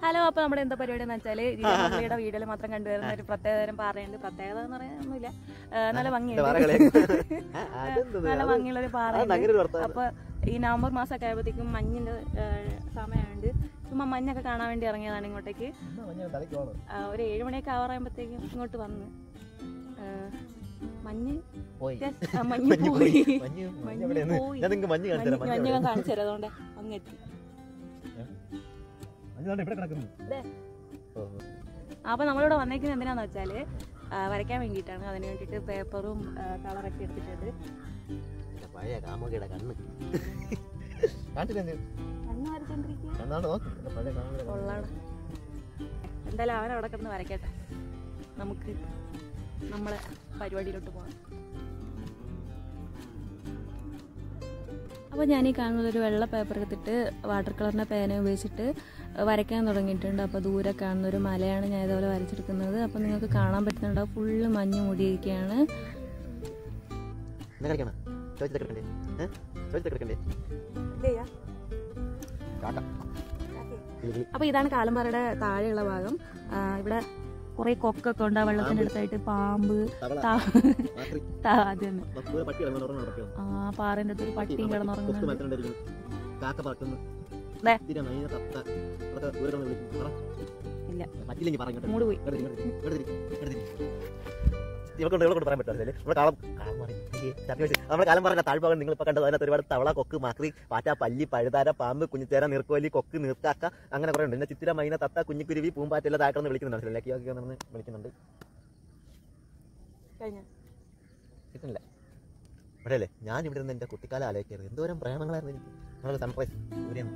Hello അപ്പൊ നമ്മുടെ എന്താ പരിപാടി എന്ന് വെച്ചാല് മുരളിയുടെ വീഡിയോയിൽ മാത്രം കണ്ടുവരുന്ന ഒരു പ്രത്യേകതരം പാറയുണ്ട് പ്രത്യേകത എന്ന് പറയാനൊന്നുമില്ല ഏഹ് നല്ല ഭംഗിയുണ്ട് വേറെ കളി ആ, അതെന്തത്? നല്ല അത് ഭംഗിയുള്ള ഒരു അതെന്താ പാറയുണ്ട് അങ്ങനെ ഒരു വർത്താനം? അപ്പൊ ഈ നവംബർ മാസമൊക്കെ ആയപ്പോഴത്തേക്കും മഞ്ഞിന്റെ ഏഹ്, സമയമുണ്ട് ചുമ്മാ മഞ്ഞൊക്കെ കാണാൻ വേണ്ടി ഇറങ്ങിയതാണ് ഇങ്ങോട്ടേക്ക് എന്നാ മഞ്ഞ തലയ്ക്ക് വേണം. ആ, ഒരു ഏഴ് മണിയൊക്കെ ആവാറാകുമ്പോഴത്തേക്കും ഇങ്ങോട്ട് വന്ന് ഏഹ്, മഞ്ഞ് പോയി. just, ആ, മഞ്ഞ് മഞ്ഞ് പോയി പോയി. മഞ്ഞ് മഞ്ഞ് മഞ്ഞ് എവിടെയാണ്? പോയി. ഞാൻ നിങ്ങൾക്ക് മഞ്ഞ് കാണിച്ചു തരാം. മഞ്ഞ് മഞ്ഞ് മഞ്ഞ് ഞാൻ എവിടെയാണ്? കാണിച്ചു തരാം അതുകൊണ്ട് അങ്ങെത്തി മഞ്ഞ് ദാണ്ടെ ഇവിടെ കിടക്കുന്നു. ദേ. ഓ, അപ്പോൾ നമ്മളിവിടെ വന്നേക്കുന്നത് എന്തിനാന്ന് വെച്ചാൽ വരയ്ക്കാൻ വേണ്ടിയിട്ടാണ് അതിന് വേണ്ടിയിട്ട് പേപ്പറും കളറൊക്കെ എടുത്തിട്ടുണ്ട് ഓ. പഴയ കാമുകിയുടെ കണ്ണ് കാണിച്ചില്ല എന്ത്? കണ്ണ് വരച്ചോണ്ടിരിക്കുക കണ്ണാണ്ട് നോക്ക്. എന്റെ പഴയ കാമുകിയുടെ കണ്ണ്. കൊള്ളാണ് എന്തായാലും അവൻ അവിടെ കിടന്ന് വരയ്ക്കട്ടെ നമുക്ക് നമ്മളെ പരിപാടിയിലോട്ട് പോകാം അപ്പോൾ ഞാൻ ഈ കാണുന്നത് ഒരു വെള്ള പേപ്പർ എടുത്തിട്ട് വാട്ടർ കളറിൻ്റെ പേന ഉപയോഗിച്ചിട്ട് വരയ്ക്കാൻ തുടങ്ങിയിട്ടുണ്ട് അപ്പോൾ ദൂരെ കാണുന്ന ഒരു മലയാണ് ഞാൻ ഇതുപോലെ വരച്ചെടുക്കുന്നത് അപ്പോൾ നിങ്ങൾക്ക് കാണാൻ പറ്റുന്നുണ്ടാവും ഫുള്ള് മഞ്ഞ് മൂടിയിരിക്കുകയാണ് എന്താ കളിക്കണം? ചോദിച്ചിട്ട് കിടക്കണ്ടേ? ഏ? ചോദിച്ചിട്ട് കിടക്കണ്ടേ? കാക്ക. കിളി, കിളി. അപ്പോൾ ഇതാണ് കാലമ്പാറയുടെ താഴെയുള്ള ഭാഗം ആ, ഇവിടെ കുറേ കൊക്കൊക്കെ ഉണ്ട് ആ വെള്ളത്തിൻ്റെ അടുത്തായിട്ട് പാമ്പ് തവള. താ- രാത്രി. താ- അത് തന്നെ ദൂരെ പട്ടി കിടന്ന് ഉറങ്ങുന്നു നടക്കുകയാണ്. ആ പാറേൻ്റെ അടുത്ത് ഒരു പട്ടിയും കൊക്ക് കിടന്നുറങ്ങുന്നുണ്ട് മരത്തിനുണ്ടായിരിക്കുന്നു. കാക്ക പറക്കുന്നു ദേ. സ്ഥിരം മൈന തത്ത അതൊക്കെ ദൂരെ കിടന്ന് വിളിക്കും പറ. ഇല്ല പറ്റില്ലെങ്കിൽ പറ ഇങ്ങോട്ട്. മൂട് പോയി ഇങ്ങോട്ട് തിരി, ഇങ്ങോട്ട് തിരി, ഇങ്ങോട്ട് തിരി. ഇവക്കൊണ്ട് ഇവളെ കൊണ്ട് പറയാൻ പറ്റില്ല നമ്മൾ കാളം കാളം പറയും നമ്മുടെ കാലം പറഞ്ഞ താഴ്ഭാഗം നിങ്ങൾ ഇപ്പൊ കണ്ടത് അതിനകത്ത് ഒരുപാട് തവള കൊക്ക് മാക്രി പാറ്റ പല്ലി പഴുതാര പാമ്പ് കുഞ്ഞിത്തേര നീർക്കോലി കൊക്ക് നീർക്കാക്ക അങ്ങനെ കുറെ ഉണ്ട് പിന്നെ ചിത്തിര മൈന തത്ത കുഞ്ഞിക്കുരുവി പൂമ്പാറ്റ എല്ലാം താഴ്ക്കണമെന്ന് വിളിക്കുന്നുണ്ട് മനസ്സിലാക്കി വിളിക്കുന്നുണ്ട് കഴിഞ്ഞ കിട്ടുന്നില്ല ഇവിടെ അല്ലേ ഞാൻ ഇവിടെ നിന്ന് എന്റെ കുട്ടിക്കാലം ആലോചിക്കരുത് എന്തോരം പ്രേമങ്ങളായിരുന്നു എനിക്ക് നമ്മളൊരു സൺറൈസ് സൂര്യൻ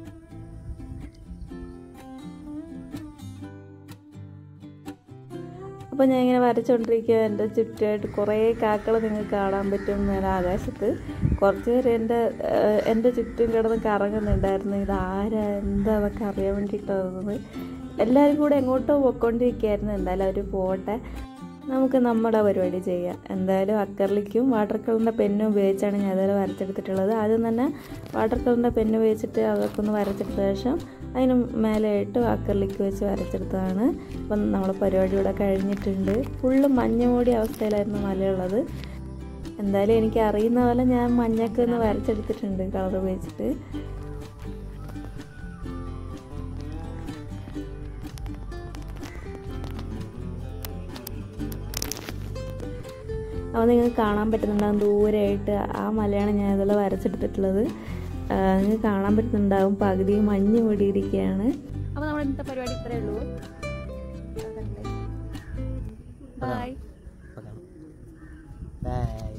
അപ്പോൾ ഞാൻ ഇങ്ങനെ വരച്ചുകൊണ്ടിരിക്കുക എൻ്റെ ചുറ്റുമായിട്ട് കുറേ കാക്കൾ നിങ്ങൾക്ക് കാണാൻ പറ്റും നേരെ ആകാശത്ത് കുറച്ച് പേര് എൻ്റെ ഏഹ്, എൻ്റെ ചുറ്റും കിടന്ന് കറങ്ങുന്നുണ്ടായിരുന്നു ഇത് ആരാ എന്താന്നൊക്കെ അറിയാൻ വേണ്ടിയിട്ടാണ് എല്ലാവരും കൂടെ എങ്ങോട്ടോ പോയിക്കൊണ്ടിരിക്കുകയായിരുന്നു എന്തായാലും അവർ പോട്ടെ നമുക്ക് നമ്മുടെ പരിപാടി ചെയ്യാം എന്തായാലും അക്കർലിക്കും വാട്ടർ കളറിൻ്റെ പെന്നും ഉപയോഗിച്ചാണ് ഞാൻ ഇതുവരെ വരച്ചെടുത്തിട്ടുള്ളത് ആദ്യം തന്നെ വാട്ടർ കളറിൻ്റെ പെന്ന് ഉപയോഗിച്ചിട്ട് അതൊക്കെ ഒന്ന് വരച്ചെടുത്ത ശേഷം അതിന് മേലെയായിട്ട് അക്കർലിക്ക് വെച്ച് വരച്ചെടുത്തതാണ് അപ്പം നമ്മളെ പരിപാടി ഇവിടെ കഴിഞ്ഞിട്ടുണ്ട് ഫുള്ള് മഞ്ഞ മൂടിയ അവസ്ഥയിലായിരുന്നു മലയുള്ളത് എന്തായാലും എനിക്ക് അറിയുന്ന പോലെ ഞാൻ മഞ്ഞൊക്കെ ഒന്ന് വരച്ചെടുത്തിട്ടുണ്ട് കളർ ഉപയോഗിച്ചിട്ട് അപ്പോൾ നിങ്ങൾക്ക് കാണാൻ പറ്റുന്നുണ്ടാകും ദൂരെയായിട്ട് ആ മലയാണ് ഞാൻ ഇതുപോലെ വരച്ചെടുത്തിട്ടുള്ളത് ആ, നിങ്ങൾക്ക് കാണാൻ പറ്റുന്നുണ്ടാകും പകുതി മഞ്ഞ് മൂടിയിരിക്കുകയാണ് അപ്പോൾ നമ്മുടെ ഇന്നത്തെ പരിപാടി ഇത്രയേ ഉള്ളൂ ബൈ ബൈ